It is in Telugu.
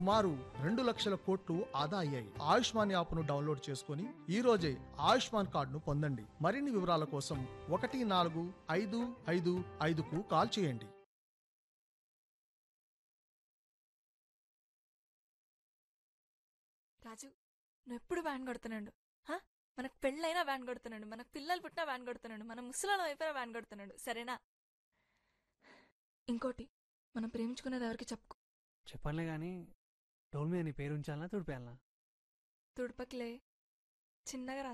సుమారు రెండు లక్షల కోట్లు ఆదా అయ్యాయి ఆయుష్మాన్ యాప్ను డౌన్లోడ్ చేసుకుని ఈ రోజే ఆయుష్మాన్ కార్డును పొందండి మరిన్ని వివరాల కోసం ఒకటి నాలుగు ఐదు ఐదు ఐదుకు కాల్ చేయండి రాజు నువ్వు ఎప్పుడు వ్యాన్ కొడుతున్నాడు హా? మనకు పెళ్ళైనా వ్యాన్ కొడుతున్నాడు మనకు పిల్లలు పుట్టినా వ్యాన్ కొడుతున్నాడు మన ముసలాలో అయిపోయినా వ్యాన్ కొడుతున్నాడు సరేనా ఇంకోటి మనం ప్రేమించుకునేది ఎవరికి చెప్పుకో చెప్పనులే కానీ డోల్ మీద నీ పేరు ఉంచాలనా తుడిపేయాలనా తుడపకిలే చిన్నగా రా